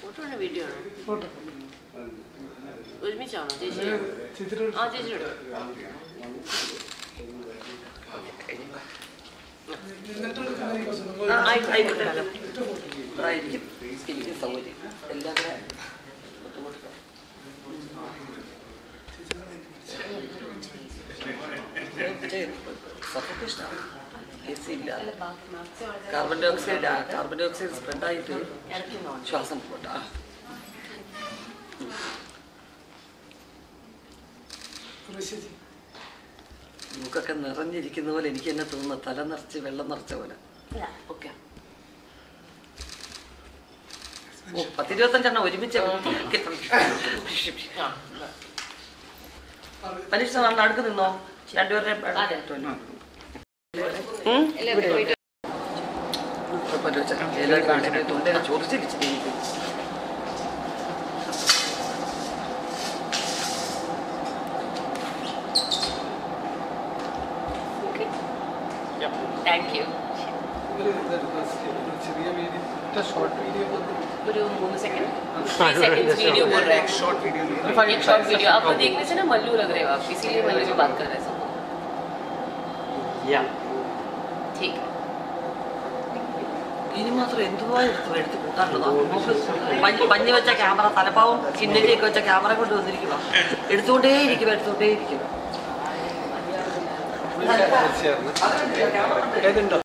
Photo ആണ് video ആണോ photo ഒരുമിച്ചാണോ ചേച്ചി ചേച്ചിയുടെ ആ ചേച്ചി എടുത്തു എന്നിട്ട് എടുക്കുന്ന ഈ പ്രശ്നം. ആ, ആയി- ആയിക്കോട്ടെ ഹലോ അതായിരിക്കും എനിക്ക് സൗകര്യം എല്ലാം കൂടെ ബുദ്ധിമുട്ടില്ല സഫോക്കേഷനാണ് എ സി ഇല്ല carbon dioxide carbon dioxide സ്പ്രെഡായിട്ട് ശ്വാസം പോട്ടാ കുറേശ്ശെ ചെയ്യ്. മൂക്കൊക്കെ നിറഞ്ഞിരിക്കുന്ന പോലെ എനിക്ക് തന്നെ തോന്നുന്നു തല നിറച്ച് വെള്ളം നിറച്ച പോലെ ഓക്കെ ഓ പത്തിരുപത്തഞ്ചെണ്ണം ഒരുമിച്ച് പരീക്ഷ നല്ല അടുക്ക് നിന്നോ രണ്ടുപേരുടെ അതെ. ഉം? എല്ലാവരും പോയിട്ട് കുഴപ്പമില്ല, വെച്ചാ. എല്ലാവരും കാണിച്ചിട്ട് തൊണ്ടയിൽ ചൊറിച്ചിരിച്ചിട്ട് താങ്ക് യു ഒരു ഇതെടുത്ത് ഒരു ചെറിയ വീഡിയോ ഒറ്റ ഷോർട്ട് വീഡിയോ ഒരു മൂന്ന് सेकंड सेकंड्स वीडियो बोल रहे हैं शॉर्ट वीडियो एक शॉर्ट वीडियो आपको देखने से ना मल्लू लग रहे हो आप इसीलिए मल्लू जी बात कर रहे हैं सब ठीक है ഇനി മാത്രം എന്തുവാ എടുത്ത് എടുത്ത് കൂട്ടാനുള്ളതാ നോക്ക് പഞ്ഞി പഞ്ഞി വെച്ച ക്യാമറ തലപ്പാവും ചിന്നലിയൊക്കെ വെച്ച ക്യാമറ കൊണ്ട് വന്നിരിക്കുക എടുത്തുകൊണ്ടേ ഇരിക്കുക എടുത്തുകൊണ്ടേ ഇരിക്കുക തീർച്ചയായും ഏതുണ്ടോ